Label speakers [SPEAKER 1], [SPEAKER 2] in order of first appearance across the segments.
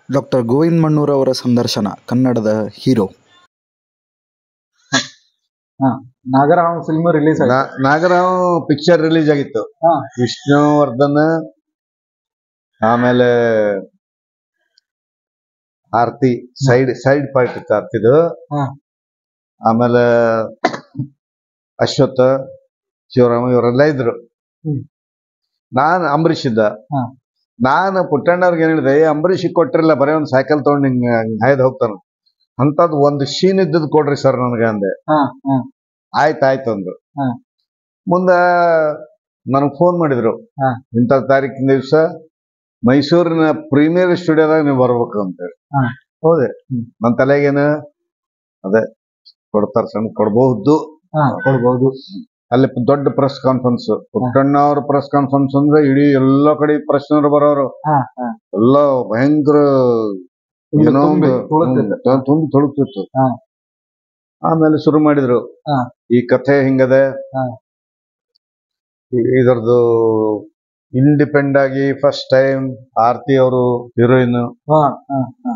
[SPEAKER 1] Doctor Govinda Mannur ಅವರ ಸಂದರ್ಶನ ಕನ್ನಡದ ಹೀರೋ
[SPEAKER 2] ನಾಗರಾಮ ಫಿಲ್ಮ್ ರಿಲೀಸ್ ಆಯ್ತು
[SPEAKER 3] ನಾ- ನಾಗರಾವ್ ಪಿಕ್ಚರ್ ರಿಲೀಸ್ ಆಗಿತ್ತು
[SPEAKER 2] ಹಾ.
[SPEAKER 3] ವಿಷ್ಣುವರ್ಧನ್ ಆಮೇಲೆ ಆರ್ತಿ ಸೈಡ್ ಸೈಡ್ ಪಾರ್ಟ್ ಇತ್ತು ಆರ್ತಿದು
[SPEAKER 2] ಹಾ.
[SPEAKER 3] ಆಮೇಲೆ ಅಶ್ವತ್ಥ ಶಿವರಾಮ ಇವರೆಲ್ಲ ಇದ್ರು
[SPEAKER 2] ಹ್ಮ್.
[SPEAKER 3] ನಾನು ಅಂಬರೀಷ್ ಇದ್ದ
[SPEAKER 2] ಹಾ.
[SPEAKER 3] ನಾನು ಪುಟ್ಟಣ್ಣವ್ರಿಗೆ ಏನ್ ಹೇಳಿದೆ ಅಂಬರೀಷ್ ಕೊಟ್ಟಿರಲ್ಲ ಬರೀ ಒಂದು ಸೈಕಲ್ ತಗೊಂಡು ಹಿಂಗ ಹಾಯ್ದು ಹೋಗ್ತಾನ ಅಂತದ್ ಒಂದು ಶೀನ್ ಇದ್ದದ್ ಕೊಡ್ರಿ ಸರ್ ನನಗೆ ಅಂದೆ
[SPEAKER 2] ಹಾ, ಹಾ.
[SPEAKER 3] ಆಯ್ತು ಆಯ್ತು ಅಂದ್ರು
[SPEAKER 2] ಹಾ.
[SPEAKER 3] ಮುಂದ ನನಗೆ ಫೋನ್ ಮಾಡಿದ್ರು
[SPEAKER 2] ಹಾ.
[SPEAKER 3] ಇಂಥ ತಾರೀಕಿನ ದಿವಸ ಮೈಸೂರಿನ ಪ್ರೀಮಿಯರ್ ಸ್ಟುಡಿಯೋದಾಗ ನೀವು ಬರ್ಬೇಕು ಅಂತೇಳಿ
[SPEAKER 2] ಹಾ.
[SPEAKER 3] ಹೌದೆ
[SPEAKER 2] ಹ್ಮ್.
[SPEAKER 3] ನನ್ನ ತಲೆಗೇನು ಅದೇ ಕೊಡ್ತಾರ ಸಣ್ಣ ಕೊಡ್ಬಹುದು
[SPEAKER 2] ಹಾ, ಕೊಡ್ಬೋದು
[SPEAKER 3] ಅಲ್ಲಿ ಪ- ದೊಡ್ಡ ಪ್ರೆಸ್ ಕಾನ್ಫರೆನ್ಸ್ ಪುಟ್ಟಣ್ಣ ಅವ್ರ ಪ್ರೆಸ್ ಕಾನ್ಫರೆನ್ಸ್ ಅಂದ್ರೆ ಇಡೀ ಎಲ್ಲಾ ಕಡೆ ಪ್ರಶ್ನೆಯವರು ಬರೋರು
[SPEAKER 2] ಹಾ, ಹಾ.
[SPEAKER 3] ಎಲ್ಲ ಭಯಂಕರ
[SPEAKER 2] ತುಂಬಿ-
[SPEAKER 3] ಏನೋ
[SPEAKER 2] ತುಂಬಿ
[SPEAKER 3] ಒಂದು
[SPEAKER 2] ತುಳುಕ್ತಿತ್ತು.
[SPEAKER 3] ಹ್ಮ್, ತುಂಬಿ ತುಳುಕ್ತಿತ್ತು
[SPEAKER 2] ಹಾ.
[SPEAKER 3] ಆಮೇಲೆ ಶುರು ಮಾಡಿದ್ರು
[SPEAKER 2] ಹಾ.
[SPEAKER 3] ಈ ಕಥೆ ಹಿಂಗದೆ
[SPEAKER 2] ಹಾ.
[SPEAKER 3] ಇ- ಇದರದ್ದು ಇಂಡಿಪೆಂಡ್ ಆಗಿ ಫಸ್ಟ್ ಟೈಮ್ ಆರ್ತಿ ಅವರು ಹೀರೋಯಿನ್
[SPEAKER 2] ಹಾ, ಹಾ, ಹಾ.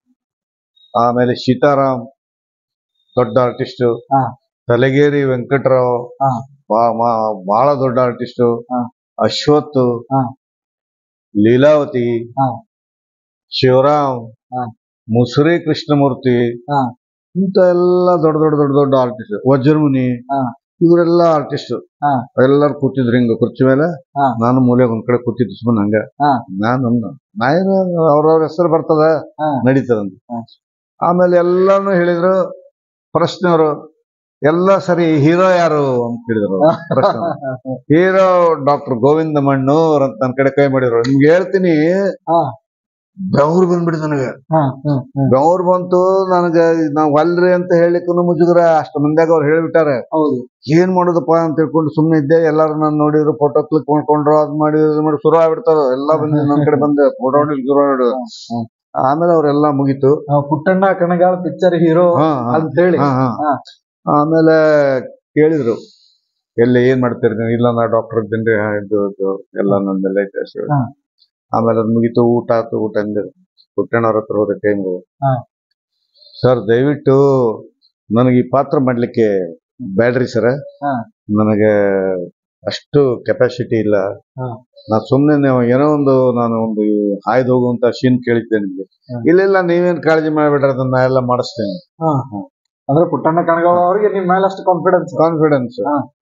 [SPEAKER 3] ಆಮೇಲೆ ಸೀತಾರಾಮ್ ದೊಡ್ಡ ಆರ್ಟಿಸ್ಟ್
[SPEAKER 2] ಹಾ.
[SPEAKER 3] ತಲಗೇರಿ ವೆಂಕಟರಾವ್
[SPEAKER 2] ಹಾ.
[SPEAKER 3] ಬಾ- ಮಾ- ಬಹಳ ದೊಡ್ಡ ಆರ್ಟಿಸ್ಟ್
[SPEAKER 2] ಹಾ.
[SPEAKER 3] ಅಶ್ವಥ್
[SPEAKER 2] ಹಾ.
[SPEAKER 3] ಲೀಲಾವತಿ
[SPEAKER 2] ಹಾ.
[SPEAKER 3] ಶಿವರಾಮ್
[SPEAKER 2] ಹಾ.
[SPEAKER 3] ಮುಸುರಿ ಕೃಷ್ಣಮೂರ್ತಿ
[SPEAKER 2] ಹಾ.
[SPEAKER 3] ಇಂತ ಎಲ್ಲ ದೊಡ್ಡ ದೊಡ್ಡ ದೊಡ್ಡ ದೊಡ್ಡ ಆರ್ಟಿಸ್ಟ್ ವಜ್ರಮುನಿ
[SPEAKER 2] ಹಾ.
[SPEAKER 3] ಇವರೆಲ್ಲ ಆರ್ಟಿಸ್ಟ್
[SPEAKER 2] ಹಾ.
[SPEAKER 3] ಎಲ್ಲರೂ ಕೂತಿದ್ರು ಹಿಂಗ ಕುರ್ಚಿ ಮೇಲೆ
[SPEAKER 2] ಹಾ.
[SPEAKER 3] ನಾನು ಮೂಲೆ ಒಂದ್ ಕಡೆ ಕೂತಿದ್ದು ಸುಮ್ಮನೆ ಹಂಗ
[SPEAKER 2] ಹಾ.
[SPEAKER 3] ನಾನು ನಾ ಏನು ಅವ್ರವ್ರ ಹೆಸರು ಬರ್ತದ
[SPEAKER 2] ಹಾ.
[SPEAKER 3] ನಡೀತದಂತ
[SPEAKER 2] ಹಾ.
[SPEAKER 3] ಆಮೇಲೆ ಎಲ್ಲಾನು ಹೇಳಿದ್ರು ಪ್ರಶ್ನೆಯವರು ಎಲ್ಲ ಸರಿ ಹೀರೋ ಯಾರು ಅಂತ ಹೇಳಿದ್ರು ಅವ್ರು. ಪ್ರಶ್ನೆ ಹೀರೋ ಡಾಕ್ಟರ್ ಗೋವಿಂದ ಮಣ್ಣೂರ್ ಅಂತ ನನ್ನ ಕಡೆ ಕೈ ಮಾಡಿದ್ರು ನಿಮ್ಗೆ ಹೇಳ್ತೀನಿ
[SPEAKER 2] ಹಾ.
[SPEAKER 3] ಬೆವ್ರು ಬಂದ್ಬಿಡಿ ನನಗೆ
[SPEAKER 2] ಹಾ, ಹಾ, ಹಾ.
[SPEAKER 3] ಬೆವ್ರು ಬಂತು ನನಗೆ ನಾವ್ ಅಲ್ರಿ ಅಂತ ಹೇಳಿಕ್ಕೂ ಮುಜುಗರ ಅಷ್ಟು ಮಂದ್ಯಾಗ ಅವ್ರು ಹೇಳ್ಬಿಟ್ಟಾರೆ
[SPEAKER 2] ಹೌದು
[SPEAKER 3] ಏನ್ ಮಾಡೋದಪ್ಪ ಅಂತ ತಿಳ್ಕೊಂಡು ಸುಮ್ಮನೆ ಇದ್ದೆ ಎಲ್ಲಾರು ನಾನು ನೋಡಿದ್ರು ಫೋಟೋ ಕ್ಲಿಕ್ ಮಾಡ್ಕೊಂಡ್ರು ಅದ್ ಮಾಡಿ ಇದ್ ಮಾಡಿ ಶುರು ಆಗ್ಬಿಡ್ತಾರ ಎಲ್ಲಾ ಬಂದು ನನ್ನ ಕಡೆ ಬಂದೆ ಫೋಟೋ ಹೊಡಿ ಶುರು ಆಗ್ಬಿಡು
[SPEAKER 2] ಹ್ಮ್.
[SPEAKER 3] ಆಮೇಲೆ ಅವ್ರೆಲ್ಲ ಮುಗೀತು
[SPEAKER 2] ಆ, ಪುಟ್ಟಣ್ಣ ಕಣಗಾಳ ಪಿಕ್ಚರ್ ಹೀರೋ
[SPEAKER 3] ಹಾ, ಹಾ.
[SPEAKER 2] ಅಂತ ಹೇಳಿ
[SPEAKER 3] ಹಾ, ಹಾ.
[SPEAKER 2] ಹಾ.
[SPEAKER 3] ಆಮೇಲೆ ಕೇಳಿದ್ರು ಎಲ್ಲಿ ಏನ್ ಮಾಡ್ತೀರಿ ನೀವು ಇಲ್ಲ ನಾ ಡಾಕ್ಟರ್ ಇದ್ದೇನ್ರಿ ಹಾ, ಇದು ಇದು ಎಲ್ಲ ನಂದೆಲ್ಲ ಐತೆ ಅಷ್ಟೇ.
[SPEAKER 2] ಹಾ.
[SPEAKER 3] ಆಮೇಲೆ ಅದ್ ಮುಗೀತು ಊಟ ಆತು ಊಟ ಅಂದೆ ಪುಟ್ಟಣ್ಣವ್ರ ಹತ್ರ ಹೋದ ಟೈಮ್ಗೆ
[SPEAKER 2] ಹಾ.
[SPEAKER 3] ಸರ್ ದಯವಿಟ್ಟು ನನಗೆ ಈ ಪಾತ್ರ ಮಾಡ್ಲಿಕ್ಕೆ ಬ್ಯಾಡ್ರಿ ಸರ್
[SPEAKER 2] ಹಾ.
[SPEAKER 3] ನನಗೆ ಅಷ್ಟು ಕೆಪಾಸಿಟಿ ಇಲ್ಲ
[SPEAKER 2] ಹಾ.
[SPEAKER 3] ನಾ ಸುಮ್ನೆ ನೀವು ಏನೋ ಒಂದು ನಾನು ಒಂದು ಹಾಯ್ದು ಹೋಗುವಂತ ಶೀನ್ ಕೇಳಿದ್ದೆ ನಿಮ್ಗೆ
[SPEAKER 2] ಹಾ.
[SPEAKER 3] ಇಲ್ಲ ಇಲ್ಲ ನೀವೇನ್ ಕಾಳಜಿ ಮಾಡ್ಬೇಡ್ರಿ ಅದನ್ನ ನಾ ಎಲ್ಲ ಮಾಡಿಸ್ತೇನೆ
[SPEAKER 2] ಹಾ, ಹಾ. ಅಂದ್ರೆ ಪುಟ್ಟಣ್ಣ ಕಣಗಾಳ ಅವರಿಗೆ ನಿಮ್ ಮೇಲೆ ಅಷ್ಟು ಕಾನ್ಫಿಡೆನ್ಸ್
[SPEAKER 3] ಕಾನ್ಫಿಡೆನ್ಸ್
[SPEAKER 2] ಹಾ.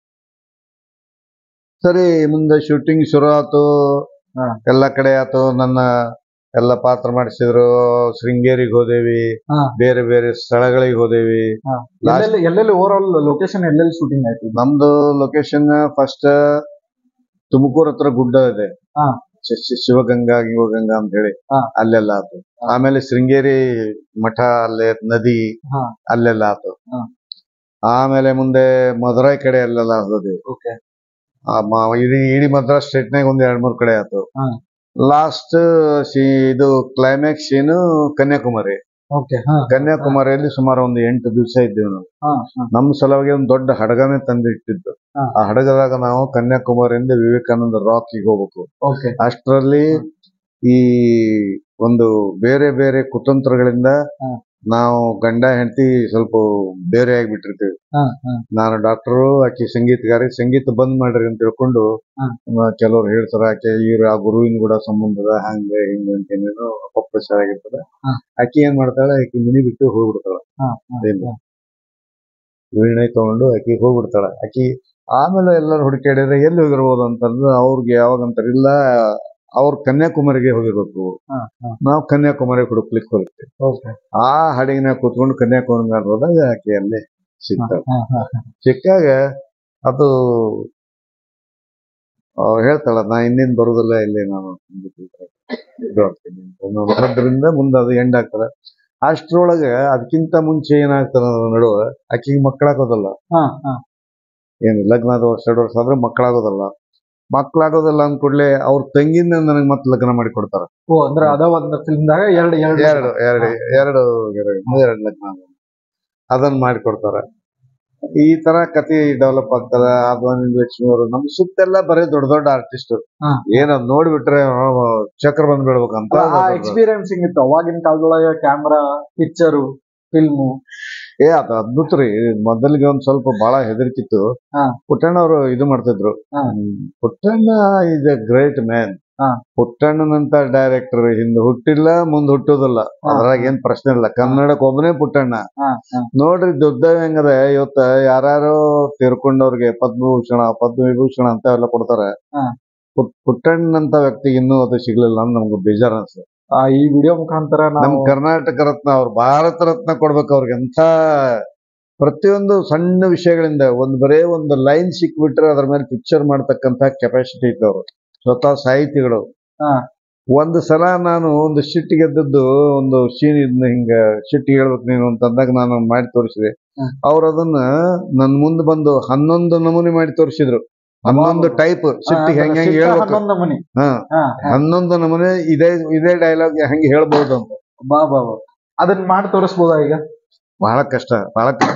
[SPEAKER 3] ಸರಿ ಮುಂದೆ ಶೂಟಿಂಗ್ ಶುರು ಆತು
[SPEAKER 2] ಹಾ.
[SPEAKER 3] ಎಲ್ಲ ಕಡೆ ಆತು ನನ್ನ ಎಲ್ಲ ಪಾತ್ರ ಮಾಡಿಸಿದ್ರು ಶೃಂಗೇರಿಗೆ ಹೋದೇವಿ
[SPEAKER 2] ಹಾ.
[SPEAKER 3] ಬೇರೆ ಬೇರೆ ಸ್ಥಳಗಳಿಗೆ ಹೋದೇವಿ Last-
[SPEAKER 2] ಎಲ್ಲೆಲ್ಲಿ ಎಲ್ಲೆಲ್ಲಿ ಓವರ್ ಆಲ್ ಲೊಕೇಶನ್ ಎಲ್ಲೆಲ್ಲಿ ಶೂಟಿಂಗ್ ಆಯ್ತು ಇದು?
[SPEAKER 3] ನಮ್ದು ಲೊಕೇಶನ್ ಫಸ್ಟ್ ತುಮಕೂರು ಹತ್ರ ಗುಡ್ಡ ಇದೆ
[SPEAKER 2] ಹಾ.
[SPEAKER 3] ಶಿ- ಶಿ- ಶಿವಗಂಗಾ ಗಿವಗಂಗಾ ಅಂತ ಹೇಳಿ
[SPEAKER 2] ಹಾ.
[SPEAKER 3] ಅಲ್ಲೆಲ್ಲ ಆತು ಆಮೇಲೆ ಶೃಂಗೇರಿ ಮಠ ಅಲ್ಲೇ ನದಿ
[SPEAKER 2] ಹಾ.
[SPEAKER 3] ಅಲ್ಲೆಲ್ಲ ಆತು
[SPEAKER 2] ಹಾ.
[SPEAKER 3] ಆಮೇಲೆ ಮುಂದೆ ಮಧುರೈ ಕಡೆ ಅಲ್ಲೆಲ್ಲ ಹೋದ್ವಿ
[SPEAKER 2] Okay.
[SPEAKER 3] ಆ ಮ- ಇಡೀ ಇಡೀ ಮದ್ರಾಸ್ ಸ್ಟೇಟ್ನಾಗ ಒಂದ್ ಎರಡ್ ಮೂರ್ ಕಡೆ ಆತು
[SPEAKER 2] ಹಾ.
[SPEAKER 3] ಲಾಸ್ಟ್ ಇದು ಕ್ಲೈಮ್ಯಾಕ್ಸ್ ಏನು ಕನ್ಯಾಕುಮಾರಿ
[SPEAKER 2] ಓಕೆ ಹಾ
[SPEAKER 3] ಕನ್ಯಾಕುಮಾರಿಯಲ್ಲಿ ಸುಮಾರು ಒಂದು ಎಂಟು ದಿವಸ ಇದ್ದೇವೆ ನಾವು
[SPEAKER 2] ಹಾ ಹಾ
[SPEAKER 3] ನಮ್ಮ ಸಲುವಾಗಿ ಒಂದು ದೊಡ್ಡ ಹಡಗನೇ ತಂದಿಟ್ಟಿದ್ದು
[SPEAKER 2] ಹಾ.
[SPEAKER 3] ಆ ಹಡಗದಾಗ ನಾವು ಕನ್ಯಾಕುಮಾರಿಯಿಂದ ವಿವೇಕಾನಂದ ರಾಕಿಗೆ ಹೋಗ್ಬೇಕು
[SPEAKER 2] ಓಕೆ
[SPEAKER 3] ಅಷ್ಟರಲ್ಲಿ ಈ ಒಂದು ಬೇರೆ ಬೇರೆ ಕುತಂತ್ರಗಳಿಂದ
[SPEAKER 2] ಹಾ.
[SPEAKER 3] ನಾವು ಗಂಡ ಹೆಂಡತಿ ಸ್ವಲ್ಪ ಬೇರೆ ಆಗಿಬಿಟ್ಟಿರ್ತೀವಿ
[SPEAKER 2] ಹಾ ಹಾ
[SPEAKER 3] ನಾನು ಡಾಕ್ಟರು ಆಕಿ ಸಂಗೀತಗಾರಿ ಸಂಗೀತ ಬಂದ್ ಮಾಡ್ರಿ ಅಂತ ತಿಳ್ಕೊಂಡು
[SPEAKER 2] ಹಾ.
[SPEAKER 3] ಮ- ಕೆಲವ್ರು ಹೇಳ್ತಾರ ಆಕೆ ಇವ್ರ ಆ ಗುರುವಿನ ಕೂಡ ಸಂಬಂಧದ ಹಂಗ ಹಿಂಗ ಅಂತ ಏನೇನೋ ಅಪಪ್ರಚಾರ ಆಗಿರ್ತದೆ
[SPEAKER 2] ಹಾ.
[SPEAKER 3] ಆಕಿ ಏನ್ ಮಾಡ್ತಾಳೆ ಆಕಿ ಮನಿ ಬಿಟ್ಟು ಹೋಗ್ಬಿಡ್ತಾಳ
[SPEAKER 2] ಹಾ ಹಾ
[SPEAKER 3] ಏನು ವೀಣೆ ತಗೊಂಡು ಆಕಿ ಹೋಗ್ಬಿಡ್ತಾಳ ಆಕಿ ಆಮೇಲೆ ಎಲ್ಲರೂ ಹುಡುಕಾಡಿದ್ರೆ ಎಲ್ಲಿ ಹೋಗಿರ್ಬೋದು ಅಂತಂದ್ರೆ ಅವ್ರಿಗೆ ಯಾವಾಗ ಅಂತಾರೆ ಇಲ್ಲ ಅವ್ರ ಕನ್ಯಾಕುಮಾರಿಗೆ ಹೋಗಿರ್ಬೇಕು
[SPEAKER 2] ಹಾ ಹಾ
[SPEAKER 3] ನಾವು ಕನ್ಯಾಕುಮಾರಿ ಹುಡುಕ್ಲಿಕ್ಕೆ ಹೋಗ್ತೀವಿ
[SPEAKER 2] ಓಕೆ
[SPEAKER 3] ಆ ಹಡಗಿನಾಗ ಕೂತ್ಕೊಂಡು ಕನ್ಯಾಕುಮಾರಿ ಹೋದಾಗ ಆಕೆ ಅಲ್ಲಿ ಸಿಗ್ತಾಳೆ
[SPEAKER 2] ಹಾ ಹಾ
[SPEAKER 3] ಸಿಕ್ಕಾಗ ಅದು ಅವ್ರು ಹೇಳ್ತಾಳ ನಾ ಇನ್ನೇನ್ ಬರುದಿಲ್ಲ ಇಲ್ಲಿ ನಾನು ಇದು ಆಗ್ತೀನಿ ಅಂತ. ನಾನು ಅದರಿಂದ ಮುಂದೆ ಅದು ಎಂಡ್ ಆಗ್ತದೆ ಅಷ್ಟ್ರೊಳಗೆ ಅದಕ್ಕಿಂತ ಮುಂಚೆ ಏನಾಗ್ತದೆ ಅನ್ನೋದ್ರ ನಡುವೆ ಆಕಿಗೆ ಮಕ್ಕಳಾಗೋದಲ್ಲ
[SPEAKER 2] ಹಾ ಹಾ
[SPEAKER 3] ಏನು ಲಗ್ನ ಆದ ವರ್ಷ ಎರಡು ವರ್ಷ ಆದ್ರೆ ಮಕ್ಕಳಾಗೋದಲ್ಲ ಮಕ್ಕಳಾಗೋದಲ್ಲ ಅಂದ ಕೂಡಲೇ ಅವ್ರ ತಂಗಿನ ನನಗೆ ಮತ್ತೆ ಲಗ್ನ ಮಾಡಿ ಕೊಡ್ತಾರ
[SPEAKER 2] ಓ ಅಂದ್ರೆ ಅದ ಒಂದ್ ಫಿಲ್ಮ್ದಾಗ ಎರಡು ಎರಡು
[SPEAKER 3] ಎರಡು ಎರಡು ಎರಡು ಎರಡು ಎರಡು ಲಗ್ನ ಆಗೋದು. ಅದನ್ನ ಮಾಡಿ ಕೊಡ್ತಾರ ಈ ತರ ಕತೆ ಡೆವಲಪ್ ಆಗ್ತದ ಅದ್ವಾನಿ ಲಕ್ಷ್ಮಿ ಅವರು ನಮ್ ಸುತ್ತೆಲ್ಲ ಬರೀ ದೊಡ್ಡ ದೊಡ್ಡ ಆರ್ಟಿಸ್ಟ್
[SPEAKER 2] ಹಾ.
[SPEAKER 3] ಏನದ್ ನೋಡ್ಬಿಟ್ರೆ ಆ, ಚಕ್ರ ಬಂದ್ ಬೀಳ್ಬೇಕಂತ
[SPEAKER 2] ಆ ಎಕ್ಸ್ಪೀರಿಯನ್ಸಿಂಗ್ ಇತ್ತು ಅವಾಗಿನ ಕಾಲದೊಳಗೆ ಕ್ಯಾಮ್ರಾ ಪಿಕ್ಚರು ಫಿಲ್ಮು
[SPEAKER 3] ಏ ಅದು ಅದ್ಭುತ ರೀ ಮೊದಲಿಗೆ ಒಂದ್ ಸ್ವಲ್ಪ ಬಹಳ ಹೆದರಿಕಿತ್ತು
[SPEAKER 2] ಹಾ.
[SPEAKER 3] ಪುಟ್ಟಣ್ಣ ಅವರು ಇದು ಮಾಡ್ತಿದ್ರು
[SPEAKER 2] ಹಾ.
[SPEAKER 3] ಹ್ಮ್. Puttanna is a great man
[SPEAKER 2] ಹಾ.
[SPEAKER 3] ಪುಟ್ಟಣ್ಣನಂತ ಡೈರೆಕ್ಟರ್ ಹಿಂದೆ ಹುಟ್ಟಿಲ್ಲ ಮುಂದ್ ಹುಟ್ಟೋದಿಲ್ಲ
[SPEAKER 2] ಹಾ.
[SPEAKER 3] ಅದ್ರಾಗ ಏನ್ ಪ್ರಶ್ನೆ ಇಲ್ಲ ಕನ್ನಡಕ್ಕೆ ಒಬ್ಬನೇ ಪುಟ್ಟಣ್ಣ ನೋಡ್ರಿ ದುಡ್ಡ ಹೆಂಗದ ಇವತ್ತ ಯಾರ್ಯಾರೋ ತೀರ್ಕೊಂಡವ್ರಿಗೆ ಪದ್ಮಭೂಷಣ ಪದ್ಮವಿಭೂಷಣ ಅಂತ ಎಲ್ಲ ಕೊಡ್ತಾರೆ
[SPEAKER 2] ಹಾ.
[SPEAKER 3] ಪುಟ್- ಪುಟ್ಟಣ್ಣಂತ ವ್ಯಕ್ತಿಗೆ ಇನ್ನೂ ಅದು ಸಿಗ್ಲಿಲ್ಲ ಅಂತ ನಮ್ಗೆ ಬೇಜಾರ್ ಅನ್ಸುತ್ತೆ
[SPEAKER 2] ಆ, ಈ ವಿಡಿಯೋ ಮುಖಾಂತರ
[SPEAKER 3] ನಮ್
[SPEAKER 2] ನಾವು
[SPEAKER 3] ಕರ್ನಾಟಕ ರತ್ನ ಅವ್ರು ಭಾರತ ರತ್ನ ಕೊಡ್ಬೇಕು ಅವ್ರಿಗೆ ಎಂತ ಪ್ರತಿಯೊಂದು ಸಣ್ಣ ವಿಷಯಗಳಿಂದ ಒಂದ್ ಬರೇ ಒಂದು ಲೈನ್ ಸಿಕ್ಬಿಟ್ರೆ ಅದ್ರ ಮೇಲೆ ಪಿಕ್ಚರ್ ಮಾಡ್ತಕ್ಕಂತ ಕೆಪಾಸಿಟಿ ಇದ್ದವ್ರು ಸ್ವತಃ ಸಾಹಿತಿಗಳು
[SPEAKER 2] ಹಾ.
[SPEAKER 3] ಒಂದು ಸಲ ನಾನು ಒಂದು ಶಿಟ್ ಗೆದ್ದದ್ದು ಒಂದು ಸೀನ್ ಇದ್ನ ಹಿಂಗ ಶಿಟ್ ಹೇಳ್ಬೇಕು ನೀನು ಅಂತಂದಾಗ ನಾನು ಮಾಡಿ ತೋರಿಸಿದೆ
[SPEAKER 2] ಹ್ಮ್.
[SPEAKER 3] ಅವ್ರು ಅದನ್ನ ನನ್ ಮುಂದೆ ಬಂದು ಹನ್ನೊಂದು ನಮೂನೆ ಮಾಡಿ ತೋರಿಸಿದ್ರು ಹನ್ನೊಂದು ಟೈಪ್ ಶಿಟ್ಟಿಗೆ ಹೆಂಗ್ ಹೆಂಗ್ ಹೇಳ್ಬೇಕು
[SPEAKER 2] ಹನ್ನೊಂದು ಮನಿ
[SPEAKER 3] ಹಾ
[SPEAKER 2] ಹಾ, ಹಾ.
[SPEAKER 3] ಹನ್ನೊಂದು ನಮೂನೆ ಇದೇ ಇದೇ ಡೈಲಾಗ್ ಹೆಂಗ್ ಹೇಳ್ಬೋದು ಅಂತ
[SPEAKER 2] ಬಾ ಬಾ ಬಾ ಅದನ್ನ ಮಾಡಿ ತೋರಿಸ್ಬೋದಾ ಈಗ
[SPEAKER 3] ಬಹಳ ಕಷ್ಟ ಬಹಳ ಕಷ್ಟ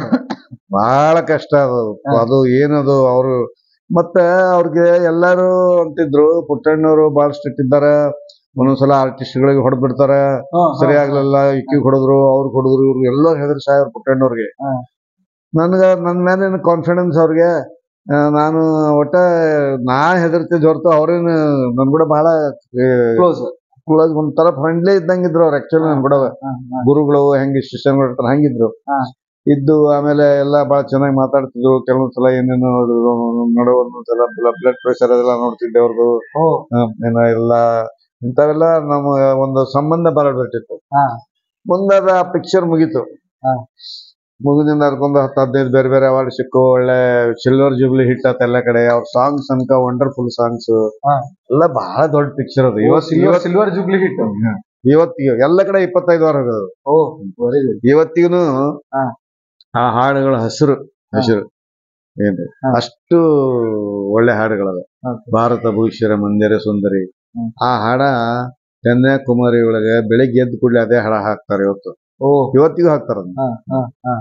[SPEAKER 3] ಬಹಳ ಕಷ್ಟ ಅದು
[SPEAKER 2] ಹಾ.
[SPEAKER 3] ಅದು ಏನದು ಅವರು ಮತ್ತೆ ಅವ್ರಿಗೆ ಎಲ್ಲಾರು ಅಂತಿದ್ರು ಪುಟ್ಟಣ್ಣವರು ಬಹಳ ಸ್ಟ್ರಿಕ್ಟ್ ಇದ್ದಾರೆ ಒಂದೊಂದ್ಸಲ ಆರ್ಟಿಸ್ಟ್ ಗಳಿಗೆ ಹೊಡೆದ್ಬಿಡ್ತಾರ
[SPEAKER 2] ಹಾ, ಹಾ.
[SPEAKER 3] ಸರಿ ಆಗ್ಲಿಲ್ಲ ಇಕ್ಕಿಗೆ ಹೊಡೆದ್ರು ಅವ್ರಿಗೆ ಹೊಡೆದ್ರು ಇವ್ರು ಎಲ್ಲೋ ಹೆದರ್ ಸಾಯವ್ರು ಪುಟ್ಟಣ್ಣವ್ರಿಗೆ
[SPEAKER 2] ಹಾ.
[SPEAKER 3] ನನ್ಗ ನನ್ ಮೇಲೆ ಕಾನ್ಫಿಡೆನ್ಸ್ ಅವ್ರಿಗೆ ಆ, ನಾನು ಒಟ್ಟ ನಾ ಹೆದರ್ತಿದ್ ಹೊರತು ಅವ್ರೇನು ನನ್ ಕೂಡ ಬಹಳ
[SPEAKER 2] ಕ್ಲೋಸ್
[SPEAKER 3] ಕ್ಲೋಸ್ ಒಂಥರ ಫ್ರೆಂಡ್ಲಿ ಇದ್ದಂಗಿದ್ರು ಅವ್ರು ಆಕ್ಚುಲಿ ನನ್ ಕೂಡ ಗುರುಗಳು ಹೆಂಗೆ ಶಿಷ್ಯನ್ಗಳು ಇರ್ತಾರೆ ಹಂಗಿದ್ರು
[SPEAKER 2] ಹಾ.
[SPEAKER 3] ಇದ್ದು ಆಮೇಲೆ ಎಲ್ಲ ಬಹಳ ಚೆನ್ನಾಗಿ ಮಾತಾಡ್ತಿದ್ರು ಕೆಲವೊಂದ್ಸಲ ಏನೇನು ನಡು ಒಂದೊಂದ್ಸಲ ಬ್ಲಡ್ ಪ್ರೆಷರ್ ಅದೆಲ್ಲ ನೋಡ್ತಿದ್ದೆ ಅವ್ರದ್ದು
[SPEAKER 2] ಓ
[SPEAKER 3] ಏನೋ ಎಲ್ಲ ಇಂಥವೆಲ್ಲ ನಮ್ಮ ಒಂದು ಸಂಬಂಧ ಬರಬಿಟ್ಟಿತ್ತು
[SPEAKER 2] ಹಾ.
[SPEAKER 3] ಮುಂದಾದ ಆ ಪಿಕ್ಚರ್ ಮುಗೀತು
[SPEAKER 2] ಹಾ.
[SPEAKER 3] ಮುಗಿದಿಂದ ಅದಕ್ಕೊಂದು ಹತ್ತು ಹದಿನೈದು ಬೇರೆ ಬೇರೆ ಅವಾರ್ಡ್ ಸಿಕ್ಕು ಒಳ್ಳೆ ಸಿಲ್ವರ್ ಜೂಬ್ಲಿ ಹಿಟ್ ಆತ ಎಲ್ಲ ಕಡೆ ಅವ್ರ ಸಾಂಗ್ಸ್ ಅನ್ಕ ವಂಡರ್ಫುಲ್ ಸಾಂಗ್ಸ್
[SPEAKER 2] ಹಾ.
[SPEAKER 3] ಎಲ್ಲ ಬಹಳ ದೊಡ್ಡ ಪಿಕ್ಚರ್ ಅದು ಇವತ್ತು
[SPEAKER 2] ಸಿಲ್ವರ್ ಸಿಲ್ವರ್ ಜುಬ್ಲಿ ಹಿಟ್
[SPEAKER 3] ಇವತ್ತಿಗೆ ಎಲ್ಲ ಕಡೆ ಇಪ್ಪತ್ತೈದು ವಾರ ಆಗೋದು
[SPEAKER 2] ಓ ವೆರಿ ಗುಡ್
[SPEAKER 3] ಇವತ್ತಿಗೂ
[SPEAKER 2] ಹಾ.
[SPEAKER 3] ಆ ಹಾಡುಗಳ ಹಸಿರು ಹಸಿರು ಏನು
[SPEAKER 2] ಹಾ.
[SPEAKER 3] ಅಷ್ಟು ಒಳ್ಳೆ ಹಾಡುಗಳದ
[SPEAKER 2] Okay.
[SPEAKER 3] ಭಾರತ ಭೂಷರ ಮಂದಿರ ಸುಂದರಿ
[SPEAKER 2] ಹ್ಮ್.
[SPEAKER 3] ಆ ಹಾಡ ಕನ್ಯಾಕುಮಾರಿ ಒಳಗೆ ಬೆಳಿಗ್ಗೆ ಎದ್ದು ಕೂಡಲೇ ಅದೇ ಹಾಡ ಹಾಕ್ತಾರೆ ಇವತ್ತು
[SPEAKER 2] ಓ
[SPEAKER 3] ಇವತ್ತಿಗೂ ಹಾಕ್ತಾರ ಅದನ್ನ.
[SPEAKER 2] ಹಾ ಹಾ ಹಾ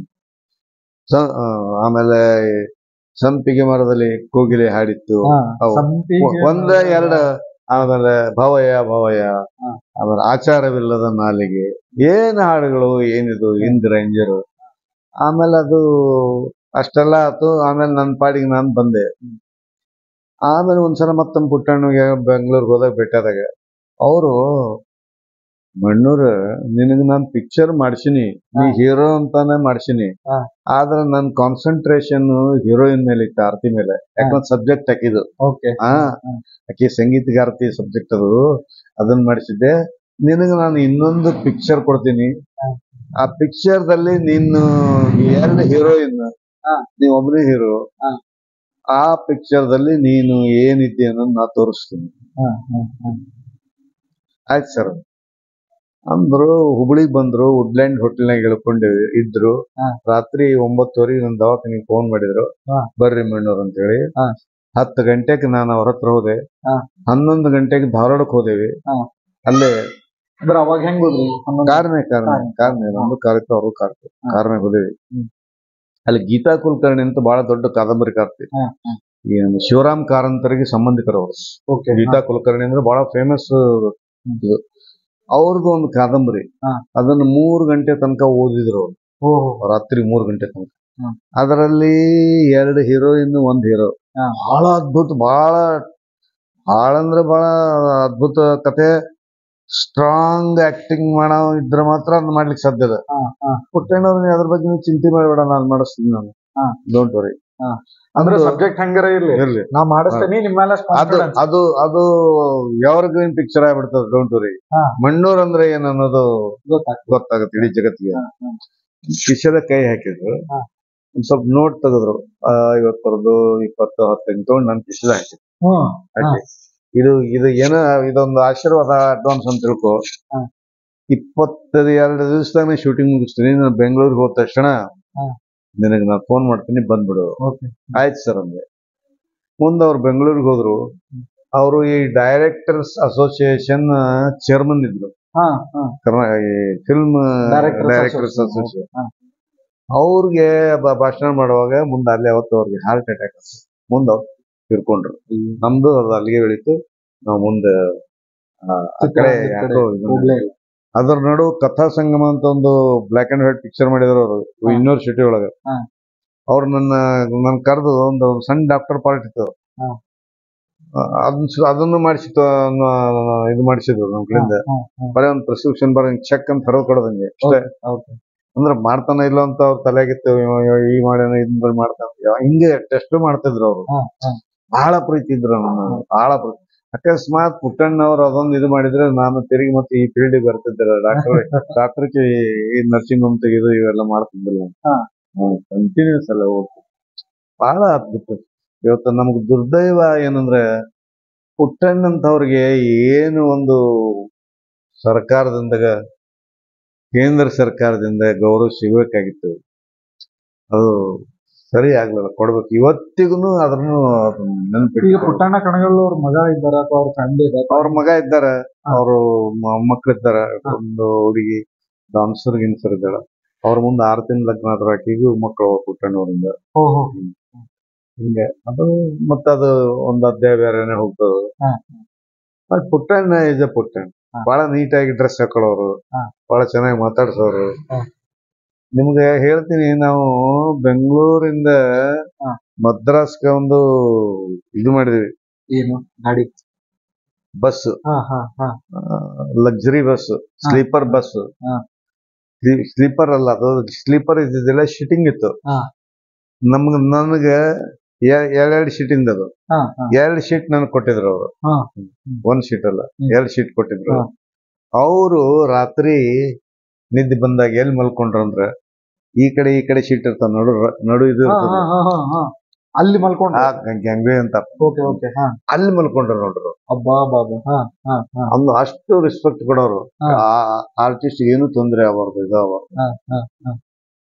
[SPEAKER 3] ಸ- ಆ, ಆಮೇಲೆ ಸಂಪಿಗೆ ಮರದಲ್ಲಿ ಕೋಗಿಲೆ ಹಾಡಿತ್ತು
[SPEAKER 2] ಹಾ
[SPEAKER 3] ಅವು.
[SPEAKER 2] ಸಂಪಿಗೆ
[SPEAKER 3] ಒಂದ ಎರಡ ಆಮೇಲೆ ಭವಯ ಭವಯ
[SPEAKER 2] ಹಾ.
[SPEAKER 3] ಆಮೇಲೆ ಆಚಾರವಿಲ್ಲದ ನಾಲಿಗೆ ಏನ್ ಹಾಡುಗಳು ಏನಿದು ಇಂದ್ರಂಜರು ಆಮೇಲೆ ಅದು ಅಷ್ಟೆಲ್ಲ ಆತು ಆಮೇಲೆ ನನ್ನ ಪಾಡಿಗೆ ನಾನು ಬಂದೆ ಆಮೇಲೆ ಒಂದ್ಸಲ ಮತ್ತೊಂದು ಪುಟ್ಟಣ್ಣಗೆ ಬೆಂಗಳೂರಿಗೆ ಹೋದಾಗ ಭೇಟಿಯಾದಾಗ ಅವರು ಮಣ್ಣೂರ್ ನಿನಗ್ ನಾನ್ ಪಿಕ್ಚರ್ ಮಾಡ್ಸಿನಿ ನೀ
[SPEAKER 2] ಹಾ.
[SPEAKER 3] ಹೀರೋ ಅಂತಾನೆ ಮಾಡ್ಸಿನಿ
[SPEAKER 2] ಹಾ.
[SPEAKER 3] ಆದ್ರೆ ನನ್ ಕಾನ್ಸಂಟ್ರೇಷನ್ ಹೀರೋಯಿನ್ ಮೇಲೆ ಇತ್ತು ಆರ್ತಿ ಮೇಲೆ ಯಾಕಂದ್ರೆ ಸಬ್ಜೆಕ್ಟ್ ಹಾಕಿದ್ದು
[SPEAKER 2] ಓಕೆ
[SPEAKER 3] ಆ ಆಕೆ ಸಂಗೀತಗಾರತಿ ಸಬ್ಜೆಕ್ಟ್ ಅದು ಅದನ್ನ ಮಾಡಿಸಿದ್ದೆ ನಿನಗೆ ನಾನು ಇನ್ನೊಂದು ಪಿಕ್ಚರ್ ಕೊಡ್ತೀನಿ
[SPEAKER 2] ಹಾ.
[SPEAKER 3] ಆ ಪಿಕ್ಚರ್ ದಲ್ಲಿ ನೀನು ಎರಡು ಹೀರೋಯಿನ್
[SPEAKER 2] ಹಾ.
[SPEAKER 3] ನೀ ಒಬ್ಬನೇ ಹೀರೋ
[SPEAKER 2] ಹಾ.
[SPEAKER 3] ಆ ಪಿಕ್ಚರ್ ದಲ್ಲಿ ನೀನು ಏನಿದ್ದೆ ಅನ್ನೋದು ನಾ ತೋರಿಸ್ತೀನಿ
[SPEAKER 2] ಹಾ ಹಾ ಹಾ
[SPEAKER 3] ಆಯ್ತು ಸರ್ ಅಂದ್ರು ಹುಬ್ಳಿಗ್ ಬಂದ್ರು ವುಡ್ಲ್ಯಾಂಡ್ ಹೋಟೆಲ್ನಾಗ ಇಳ್ಕೊಂಡು ಇದ್ರು
[SPEAKER 2] ಹಾ.
[SPEAKER 3] ರಾತ್ರಿ ಒಂಬತ್ತುವರೆಗೆ ನನ್ನ ದವಾಖಾನಿಗೆ ಫೋನ್ ಮಾಡಿದ್ರು
[SPEAKER 2] ಹಾ.
[SPEAKER 3] ಬರ್ರಿ ಮಣ್ಣೂರ್ ಅಂತ ಹೇಳಿ
[SPEAKER 2] ಹಾ.
[SPEAKER 3] ಹತ್ತು ಗಂಟೆಗೆ ನಾನು ಅವ್ರ ಹತ್ರ ಹೋದೆ
[SPEAKER 2] ಹಾ.
[SPEAKER 3] ಹನ್ನೊಂದು ಗಂಟೆಗೆ ಧಾರವಾಡಕ್ಕೆ ಹೋದೇವಿ
[SPEAKER 2] ಹಾ.
[SPEAKER 3] ಅಲ್ಲೇ
[SPEAKER 2] ಅಂದ್ರೆ ಅವಾಗ ಹೆಂಗ್ ಹೋದ್ರಿ ಹನ್ನೊಂದು
[SPEAKER 3] ಕಾರ್ನೇ ಕಾರ್ನೇ
[SPEAKER 2] ಕಾರ್ನೇ.
[SPEAKER 3] ಕಾರ್ನೇ ನಮ್ದು ಕಾರಿತ್ತು ಅವರು ಕಾರ್ತು
[SPEAKER 2] ಹಾ.
[SPEAKER 3] ಕಾರ್ನಾಗ ಹೋದೇವಿ
[SPEAKER 2] ಹ್ಮ್.
[SPEAKER 3] ಅಲ್ಲಿ ಗೀತಾ ಕುಲಕರ್ಣಿ ಅಂತ ಬಹಳ ದೊಡ್ಡ ಕಾದಂಬರಿ ಕಾರ್ತಿ
[SPEAKER 2] ಹಾ, ಹಾ.
[SPEAKER 3] ಈ ನಮ್ಮ ಶಿವರಾಮ್ ಕಾರಂತರಿಗೆ ಸಂಬಂಧಿಕರು ಅವರು
[SPEAKER 2] ಓಕೆ
[SPEAKER 3] ಗೀತಾ ಕುಲಕರ್ಣಿ ಅಂದ್ರೆ ಬಹಳ ಫೇಮಸ್ ಇದು ಅವ್ರದ್ದು ಒಂದು ಕಾದಂಬರಿ
[SPEAKER 2] ಹಾ.
[SPEAKER 3] ಅದನ್ನ ಮೂರು ಗಂಟೆ ತನಕ ಓದಿದ್ರು ಅವ್ರು.
[SPEAKER 2] ಓಹೋ
[SPEAKER 3] ರಾತ್ರಿ ಮೂರು ಗಂಟೆ ತನಕ
[SPEAKER 2] ಹ್ಮ್.
[SPEAKER 3] ಅದರಲ್ಲಿ ಎರಡು ಹೀರೋಯಿನ್ ಒಂದ್ ಹೀರೋ
[SPEAKER 2] ಹಾ.
[SPEAKER 3] ಬಹಳ ಅದ್ಭುತ ಬಹಳ ಬಹಳ ಅಂದ್ರೆ ಬಹಳ ಅದ್ಭುತ ಕತೆ ಸ್ಟ್ರಾಂಗ್ ಆಕ್ಟಿಂಗ್ ಮಾಡೋ ಇದ್ರೆ ಮಾತ್ರ ಅದ್ ಮಾಡ್ಲಿಕ್ಕೆ ಸಾಧ್ಯ ಇದೆ
[SPEAKER 2] ಹಾ ಹಾ
[SPEAKER 3] ಪುಟ್ಟಣ್ಣವ್ರ ಅದ್ರ ಬಗ್ಗೆ ನೀವು ಚಿಂತೆ ಮಾಡಬೇಡ ನಾನು ಮಾಡಿಸ್ತೀನಿ ನಾನು
[SPEAKER 2] ಹಾ.
[SPEAKER 3] ಡೋಂಟ್ ವರಿ
[SPEAKER 2] ಅಂದ್ರೆ ಸಬ್ಜೆಕ್ಟ್ ಹಂಗಾರ ಇರ್ಲಿ
[SPEAKER 3] ಇರ್ಲಿ
[SPEAKER 2] ನಾ ಮಾಡಿಸ್ತೇನೆ ನಿಮ್ ಮೇಲೆ
[SPEAKER 3] ಅದು
[SPEAKER 2] confidence.
[SPEAKER 3] ಅದು ಅದು ಎವರ್ಗ್ರೀನ್ ಪಿಕ್ಚರ್ ಆಗ್ಬಿಡ್ತದೆ ಡೋಂಟ್ ವರಿ
[SPEAKER 2] ಹಾ.
[SPEAKER 3] ಮಣ್ಣೂರ್ ಅಂದ್ರೆ ಏನ್ ಅನ್ನೋದು
[SPEAKER 2] ಗೊತ್ತಾಗ್ತದೆ.
[SPEAKER 3] ಗೊತ್ತಾಗುತ್ತೆ ಇಡೀ ಜಗತ್ತಿಗೆ
[SPEAKER 2] ಹಾ, ಹಾ.
[SPEAKER 3] ಕಿಶದ ಕೈ ಹಾಕಿದ್ರು
[SPEAKER 2] ಹಾ.
[SPEAKER 3] ಒಂದ್ ಸ್ವಲ್ಪ ನೋಟ್ ತೆಗೆದ್ರು ಆ, ಐವತ್ತರದ್ದು ಇಪ್ಪತ್ತು ಹತ್ತಂಗ್ ತಗೊಂಡು ನನ್ ಕಿಶದ ಹಾಕಿದ್ರು
[SPEAKER 2] ಹ್ಮ್
[SPEAKER 3] ಹಾಕಿ ಇದು ಇದು ಏನ ಇದೊಂದು ಆಶೀರ್ವಾದ ಅಡ್ವಾನ್ಸ್ ಅಂತ ತಿಳ್ಕೊ
[SPEAKER 2] ಹಾ.
[SPEAKER 3] ಇಪ್ಪತ್ತದ ಎರಡು ದಿವಸದಾಗ ಶೂಟಿಂಗ್ ಮುಗಿಸ್ತೀನಿ ನಾನು ಬೆಂಗಳೂರಿಗೆ ಹೋದ ತಕ್ಷಣ
[SPEAKER 2] ಹಾ.
[SPEAKER 3] ನಿನಗೆ ನಾನು ಫೋನ್ ಮಾಡ್ತೀನಿ ಬಂದ್ಬಿಡು
[SPEAKER 2] ಓಕೆ
[SPEAKER 3] ಆಯ್ತು ಸರ್ ಅಂದೆ ಮುಂದೆ ಅವ್ರು ಬೆಂಗಳೂರಿಗೆ ಹೋದ್ರು ಅವರು ಈ ಡೈರೆಕ್ಟರ್ಸ್ ಅಸೋಸಿಯೇಷನ್ ಚೇರ್ಮನ್ ಇದ್ರು
[SPEAKER 2] ಹಾ ಹಾ
[SPEAKER 3] ಕರ್ನಾ film
[SPEAKER 2] Directors
[SPEAKER 3] directors
[SPEAKER 2] Association.
[SPEAKER 3] Association
[SPEAKER 2] ಹಾ.
[SPEAKER 3] ಅವ್ರಿಗೆ ಬ- ಭಾಷಣ ಮಾಡುವಾಗ ಮುಂದೆ ಅಲ್ಲೇ ಅವತ್ತು ಅವ್ರಿಗೆ ಹಾರ್ಟ್ ಅಟ್ಯಾಕ್ ಮುಂದೆ ಅವ್ರು ತಿರ್ಕೊಂಡ್ರು ನಮ್ದು ಅದು ಅಲ್ಲಿಗೆ ಬೆಳೀತು ನಾವು ಮುಂದೆ ಆ, ಆ ಕಡೆ ಯಾಕೋ ಇದನ್ನ-
[SPEAKER 2] ಹೋಗ್ಲೇ ಇಲ್ಲ
[SPEAKER 3] ಅದ್ರ ನಡು ಕಥಾ ಸಂಗಮ ಅಂತ ಒಂದು ಬ್ಲಾಕ್ ಅಂಡ್ ವೈಟ್ ಪಿಕ್ಚರ್ ಮಾಡಿದ್ರು ಅವರು
[SPEAKER 2] ಹಾ.
[SPEAKER 3] ಯೂನಿವರ್ಸಿಟಿ ಒಳಗೆ
[SPEAKER 2] ಹಾ.
[SPEAKER 3] ಅವ್ರು ನನ್ನ ನನ್ ಕರೆದು ಒಂದು ಸಣ್ಣ ಡಾಕ್ಟರ್ ಪಾರ್ಟ್ ಇತ್ತು
[SPEAKER 2] ಹಾ.
[SPEAKER 3] ಆ, ಅದನ್ನ ಸು- ಅದನ್ನು ಮಾಡಿಸಿತ್ತು ಇದು ಮಾಡಿಸಿದ್ರು ನಮ್ ಕಡೆಯಿಂದ
[SPEAKER 2] ಹಾ, ಹಾ.
[SPEAKER 3] ಬರೀ ಒಂದು ಪ್ರಿಸ್ಕ್ರಿಪ್ಷನ್ ಬರ ಚೆಕ್ ಅಂತ ಹೊರಗೆ ಕೊಡೋದಂಗೆ ಅಷ್ಟೇ
[SPEAKER 2] Okay.
[SPEAKER 3] ಅಂದ್ರೆ ಮಾಡ್ತಾನ ಇಲ್ಲ ಅಂತ ಅವ್ರ ತಲೆಗಿತ್ತು ಇವ- ಇವ ಈ ಮಾಡ್ಯಾನ ಇದನ್ನ ಬರೀ ಮಾಡ್ತಾನ ಇವ ಹಿಂಗೆ ಟೆಸ್ಟ್ ಮಾಡ್ತಿದ್ರು ಅವರು
[SPEAKER 2] ಹಾ, ಹಾ.
[SPEAKER 3] ಬಹಳ ಪ್ರೀತಿ ಇದ್ರು ನನ್ನ ಬಹಳ ಪ್ರೀತಿ ಅಕಸ್ಮಾತ್ ಪುಟ್ಟಣ್ಣವ್ರು ಅದೊಂದು ಇದು ಮಾಡಿದ್ರೆ ನಾನು ತಿರುಗಿ ಮತ್ತೆ ಈ ಫೀಲ್ಡಿಗೆ ಬರ್ತಿದ್ದೆ ಡಾಕ್ಟರ್ ಡಾಕ್ಟರ್ಗೆ ಈ ನರ್ಸಿಂಗ್ ಹೋಮ್ ತೆಗೆದು ಇವೆಲ್ಲ ಮಾಡ್ತಿದ್ದಿಲ್ಲ
[SPEAKER 2] ಹಾ.
[SPEAKER 3] ಕಂಟಿನ್ಯೂಸ್ ಅಲ್ಲ ಹೋಗ್ತು ಬಹಳ ಅದ್ಭುತ ಇವತ್ತು ನಮ್ಗೆ ದುರ್ದೈವ ಏನಂದ್ರೆ ಪುಟ್ಟಣ್ಣಂತವ್ರಿಗೆ ಏನು ಒಂದು ಸರ್ಕಾರದಿಂದ ಕೇಂದ್ರ ಸರ್ಕಾರದಿಂದ ಗೌರವ ಸಿಗಬೇಕಾಗಿತ್ತು ಅದು ಸರಿ ಆಗ್ಲಿಲ್ಲ ಕೊಡ್ಬೇಕು ಇವತ್ತಿಗೂ ಅದ್ರನ್ನು
[SPEAKER 2] ಈಗ
[SPEAKER 3] ನೆನಪಿಟ್ಟು
[SPEAKER 2] ಪುಟ್ಟಣ್ಣ ಕಣಗಲ್ ಅವ್ರ ಮಗ ಇದ್ದಾರ ಅಥವಾ ಅವ್ರ ಫ್ಯಾಮಿಲಿ ಇದೆ
[SPEAKER 3] ಅವ್ರ ಮಗ ಇದ್ದಾರ
[SPEAKER 2] ಹಾ.
[SPEAKER 3] ಅವರು ಮಕ್ಕಳು ಇದ್ದಾರ
[SPEAKER 2] ಹಾ.
[SPEAKER 3] ಒಂದು ಹುಡುಗಿ ದಾನ್ಸರ್ ಗಿನ್ಸರ್ ಇದ್ದಾಳ ಅವ್ರ ಮುಂದೆ ಆರು ತಿಂಗಳ ಲಗ್ನ ಆದ್ರ ಆಕಿಗೂ ಮಕ್ಕಳು ಪುಟ್ಟಣ್ಣವರಿಂದ
[SPEAKER 2] ಓಹೋ
[SPEAKER 3] ಹಿಂಗೆ ಅದು ಮತ್ತೆ ಅದು ಒಂದು ಅಧ್ಯಾಯ ಬೇರೆನೆ ಹೋಗ್ತದೆ
[SPEAKER 2] ಹಾ.
[SPEAKER 3] ಮತ್ತ್ ಪುಟ್ಟಣ್ಣ ಇಸ್ ಎ ಪುಟ್ಟಣ್ಣ
[SPEAKER 2] ಹಾ.
[SPEAKER 3] ಬಹಳ ನೀಟಾಗಿ ಡ್ರೆಸ್ ಹಾಕೊಳ್ಳೋರು
[SPEAKER 2] ಹಾ.
[SPEAKER 3] ಬಹಳ ಚೆನ್ನಾಗಿ ಮಾತಾಡ್ಸೋರು
[SPEAKER 2] ಹಾ.
[SPEAKER 3] ನಿಮ್ಗೆ ಹೇಳ್ತೀನಿ ನಾವು ಬೆಂಗಳೂರಿಂದ
[SPEAKER 2] ಹಾ.
[SPEAKER 3] ಮದ್ರಾಸ್ಗೆ ಒಂದು ಇದು ಮಾಡಿದ್ವಿ
[SPEAKER 2] ಏನು ಗಾಡಿ
[SPEAKER 3] ಬಸ್
[SPEAKER 2] ಹಾ ಹಾ ಹಾ
[SPEAKER 3] ಲಕ್ಸುರಿ ಬಸ್ ಸ್ಲೀಪರ್ ಬಸ್
[SPEAKER 2] ಹಾ.
[SPEAKER 3] ಸ್ಲೀಪರ್ ಅಲ್ಲ ಅದು ಸ್ಲೀಪರ್ ಇದ್ದಿದ್ದಿಲ್ಲ ಶಿಟ್ಟಿಂಗ್ ಇತ್ತು
[SPEAKER 2] ಹಾ.
[SPEAKER 3] ನಮ್ಗೆ ನನಗೆ ಎರಡೆರಡು ಶೀಟಿಂದ ಅದು
[SPEAKER 2] ಹಾ ಹಾ
[SPEAKER 3] ಎರಡು ಶೀಟ್ ನನಗೆ ಕೊಟ್ಟಿದ್ರು ಅವರು
[SPEAKER 2] ಹಾ.
[SPEAKER 3] ಒಂದ್ ಶೀಟ್ ಅಲ್ಲ
[SPEAKER 2] ಹ್ಮ್.
[SPEAKER 3] ಎರಡು ಶೀಟ್ ಕೊಟ್ಟಿದ್ರು
[SPEAKER 2] ಹಾ.
[SPEAKER 3] ಅವರು ರಾತ್ರಿ ನಿದ್ದೆ ಬಂದಾಗ ಎಲ್ಲಿ ಮಲ್ಕೊಂಡ್ರು ಅಂದ್ರೆ ಈ ಕಡೆ ಈ ಕಡೆ ಶೀಟ್ ಇರ್ತಾವ ನಡು ನಡು ಇದು
[SPEAKER 2] ಹಾ,
[SPEAKER 3] ಇರ್ತದೆ
[SPEAKER 2] ಹಾ, ಹಾ, ಹಾ, ಹಾ. ಅಲ್ಲಿ ಮಲ್ಕೊಂಡು
[SPEAKER 3] ಆ ಗಂಗೆ ಅಂತ
[SPEAKER 2] ಓಕೆ ಓಕೆ ಹಾ
[SPEAKER 3] ಅಲ್ಲಿ ಮಲ್ಕೊಂಡ್ರು ನೋಡ್ರು
[SPEAKER 2] ಅಬ್ಬಾ ಬಾಬಾ ಹಾ ಹಾ ಹಾ
[SPEAKER 3] ಅಂದು ಅಷ್ಟು ರೆಸ್ಪೆಕ್ಟ್ ಕೊಡೋರು
[SPEAKER 2] ಹಾ.
[SPEAKER 3] ಆ ಆರ್ಟಿಸ್ಟ್ ಏನು ತೊಂದ್ರೆ ಆಗಬಾರ್ದು ಇದು ಆಗಬಾರ್ದು
[SPEAKER 2] ಹಾ ಹಾ ಹಾ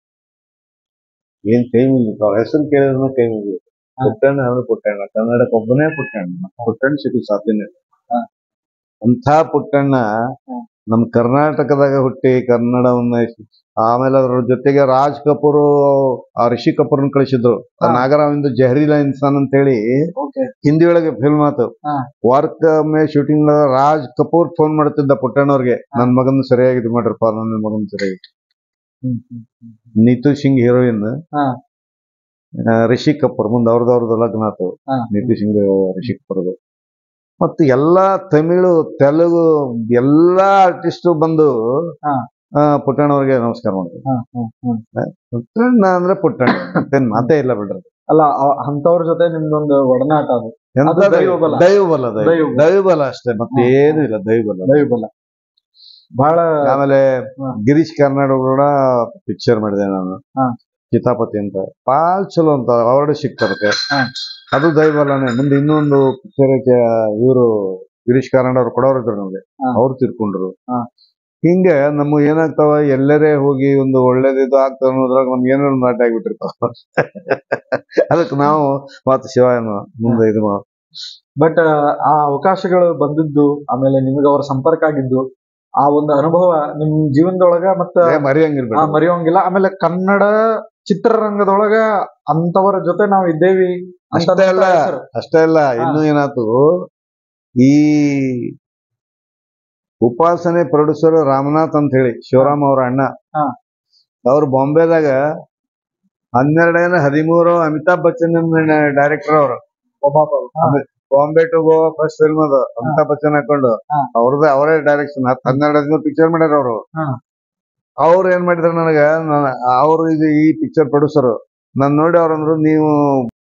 [SPEAKER 3] ಏನ್ ಕೈ ಮುಗಿತು ಅವ್ರ ಹೆಸರು ಕೇಳಿದ್ರು ಕೈ ಮುಗಿತು
[SPEAKER 2] ಹಾ.
[SPEAKER 3] ಪುಟ್ಟಣ್ಣ ಅಂದ್ರೆ ಪುಟ್ಟಣ್ಣ ಕನ್ನಡಕ್ಕೆ ಒಬ್ಬನೇ ಪುಟ್ಟಣ್ಣ ಪುಟ್ಟಣ್ಣ ಸಿಗು ಸಾಧ್ಯನೇ ಇಲ್ಲ.
[SPEAKER 2] ಹಾ.
[SPEAKER 3] ಅಂಥ ಪುಟ್ಟಣ್ಣ
[SPEAKER 2] ಹಾ.
[SPEAKER 3] ನಮ್ ಕರ್ನಾಟಕದಾಗ ಹುಟ್ಟಿ ಕನ್ನಡವನ್ನ ಆಮೇಲೆ ಅದ್ರ ಜೊತೆಗೆ ರಾಜ್ ಕಪೂರ್ ಆ ರಿಷಿ ಕಪೂರ್ನ ಕಳಿಸಿದ್ರು
[SPEAKER 2] ಹಾ.
[SPEAKER 3] ನಾಗರಾವಿಂದು ಜಹರೀಲಾ ಇನ್ಸಾನ್ ಅಂತ ಹೇಳಿ
[SPEAKER 2] ಓಕೆ
[SPEAKER 3] ಹಿಂದಿ ಒಳಗೆ ಫಿಲ್ಮ್ ಆತು
[SPEAKER 2] ಹಾ.
[SPEAKER 3] ವರ್ಕ್ ಮೇ ಶೂಟಿಂಗ್ ರಾಜ್ ಕಪೂರ್ ಫೋನ್ ಮಾಡ್ತಿದ್ದ ಪುಟ್ಟಣ್ಣವ್ರಿಗೆ ನನ್ ಮಗನ್ ಸರಿಯಾಗಿ ಇದು ಮಾಡ್ರಪ್ಪ ನನ್ನ ಮಗನ್ ಸರಿಯಾಗಿ
[SPEAKER 2] ಹ್ಮ್ ಹ್ಮ್ ಹ್ಮ್.
[SPEAKER 3] ನೀತು ಸಿಂಗ್ ಹೀರೋಯಿನ್
[SPEAKER 2] ಹಾ.
[SPEAKER 3] ರಿಷಿ ಕಪೂರ್ ಮುಂದೆ ಅವ್ರದ್ದು ಅವ್ರದ್ದು ಲಗ್ನ ಆತು
[SPEAKER 2] ಹಾ.
[SPEAKER 3] ನೀತು ಸಿಂಗ್ ರಿಷಿ ಕಪೂರ್ದು ಮತ್ತು ಎಲ್ಲಾ ತಮಿಳು ತೆಲುಗು ಎಲ್ಲಾ ಆರ್ಟಿಸ್ಟ್ ಬಂದು
[SPEAKER 2] ಹಾ.
[SPEAKER 3] ಆ, ಪುಟ್ಟಣ್ಣವ್ರಿಗೆ ನಮಸ್ಕಾರ ಮಾಡ್ತಾರೆ
[SPEAKER 2] ಹಾ, ಹಾ, ಹಾ.
[SPEAKER 3] ಪುಟ್ಟಣ್ಣ ಅಂದ್ರೆ ಪುಟ್ಟಣ್ಣ ಮತ್ತೇನ್ ಮಾತೇ ಇಲ್ಲ ಬಿಡ್ರಿ
[SPEAKER 2] ಅಲ್ಲ ಅ- ಅಂತವ್ರ ಜೊತೆ ನಿಮ್ದೊಂದು ಒಡನಾಟ ಅದು
[SPEAKER 3] ಎಂತ
[SPEAKER 2] ಅದು ದೈವಬಲ.
[SPEAKER 3] ದೈವಬಲ ದೈವ
[SPEAKER 2] ದೈವಬಲ.
[SPEAKER 3] ದೈವಬಲ ಅಷ್ಟೇ ಮತ್ತೆ ಏನು ಇಲ್ಲ ದೈವಬಲ
[SPEAKER 2] ದೈವಬಲ ಬಹಳ
[SPEAKER 3] ಆಮೇಲೆ
[SPEAKER 2] ಹಾ.
[SPEAKER 3] ಗಿರೀಶ್ ಕಾರ್ನಾಡ್ ಕೂಡ ಪಿಕ್ಚರ್ ಮಾಡಿದೆ ನಾನು
[SPEAKER 2] ಹಾ.
[SPEAKER 3] ಕಿತಾಪತಿ ಅಂತ ಬಾಳ್ ಚಲೋ ಅಂತ ಅವಾರ್ಡ್ ಸಿಕ್ತದಕ್ಕೆ
[SPEAKER 2] ಹಾ.
[SPEAKER 3] ಅದು ದೈವಲನೆ ಮುಂದೆ ಇನ್ನೊಂದು ಪಿಕ್ಚರ್ ಇವರು ಗಿರೀಶ್ ಕಾರ್ನಾಡ್ ಅವ್ರು ಕೊಡೋರು ಇದ್ರು ನಮ್ಗೆ
[SPEAKER 2] ಹಾ.
[SPEAKER 3] ಅವ್ರು ತಿರ್ಕೊಂಡ್ರು
[SPEAKER 2] ಹಾ.
[SPEAKER 3] ಹಿಂಗೆ ನಮ್ಗೆ ಏನಾಗ್ತಾವ ಎಲ್ಲರೇ ಹೋಗಿ ಒಂದು ಒಳ್ಳೇದಿದು ಆಗ್ತಾವ ಅನ್ನೋದ್ರಾಗ ನಮ್ಗೆ ಏನೋ ಒಂದು ನಾಟ ಆಗ್ಬಿಟ್ಟಿರ್ತಾವ ಅದಕ್ಕೆ ನಾವು ಮತ್ತೆ ಶಿವಾಯನ ಮುಂದೆ ಇದು ಮಾಡ್-
[SPEAKER 2] ಬಟ್ ಆ ಅವಕಾಶಗಳು ಬಂದಿದ್ದು ಆಮೇಲೆ ನಿಮಗೆ ಅವ್ರ ಸಂಪರ್ಕ ಆಗಿದ್ದು ಆ ಒಂದು ಅನುಭವ ನಿಮ್ ಜೀವನದೊಳಗ ಮತ್ತ
[SPEAKER 3] ಏ, ಮರೆಯಂಗಿರ್ಬೇಡ
[SPEAKER 2] ಆ, ಮರೆಯೋಂಗಿಲ್ಲ ಆಮೇಲೆ ಕನ್ನಡ ಚಿತ್ರರಂಗದೊಳಗ ಅಂತವರ ಜೊತೆ ನಾವು ಇದ್ದೇವಿ ಅಂತ
[SPEAKER 3] ಅಷ್ಟೇ ಅಲ್ಲ
[SPEAKER 2] ಹೆಸರು.
[SPEAKER 3] ಅಷ್ಟೇ ಅಲ್ಲ ಇನ್ನು ಏನಾಯ್ತು ಈ ಉಪಾಸನೆ ಪ್ರೊಡ್ಯೂಸರ್ ರಾಮನಾಥ್ ಅಂತ ಹೇಳಿ ಶಿವರಾಮ್ ಅವ್ರ ಅಣ್ಣ
[SPEAKER 2] ಹಾ.
[SPEAKER 3] ಅವ್ರು ಬಾಂಬೆದಾಗ ಹನ್ನೆರಡೇನ ಹದಿಮೂರು ಅಮಿತಾಬ್ ಬಚ್ಚನ್ ಡೈರೆಕ್ಟರ್ ಅವರು
[SPEAKER 2] ಒಬ್ಬ ಹಾ,
[SPEAKER 3] Bombay to Goa first film ಅದು ಅಮಿತಾಬ್ ಬಚ್ಚನ್ ಹಾಕೊಂಡು
[SPEAKER 2] ಹಾ.
[SPEAKER 3] ಅವ್ರದ್ದು ಅವರೇ ಡೈರೆಕ್ಷನ್ ಹತ್ತು ಹನ್ನೆರಡು ಹದಿಮೂರು ಪಿಕ್ಚರ್ ಮಾಡ್ಯಾರ ಅವರು
[SPEAKER 2] ಹಾ.
[SPEAKER 3] ಅವ್ರು ಏನ್ ಮಾಡಿದ್ರು ನನಗ ಅವ್ರು ಇದು ಈ ಪಿಕ್ಚರ್ ಪ್ರೊಡ್ಯೂಸರ್ ನಾನ್ ನೋಡಿ ಅವ್ರಂದ್ರು ನೀವು